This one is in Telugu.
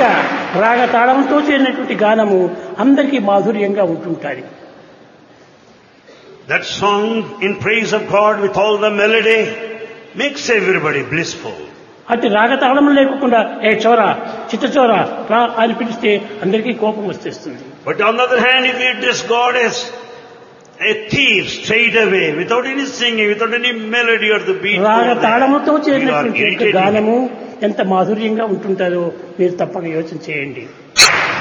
విధంగా రాగ తాళంతో చేరినటువంటి గానము అందరికీ మాధుర్యంగా ఉంటుంటుంది That song in praise of God with all the melody makes everybody blissful. అటు రాగతాళం లేకుండా ఏ చోర చిత్త చోర రా అని పిలిస్తే అందరికీ కోపం వచ్చేస్తుంది But on the other hand, if you address God as a thief straight away, without any singing, without any melody or the beat, రాగ over there, తాళముతో you are చేరినటువంటి యొక్క irritating. గానము ఎంత మాధుర్యంగా ఉంటుంటుందో మీరు తప్పక యోచన చేయండి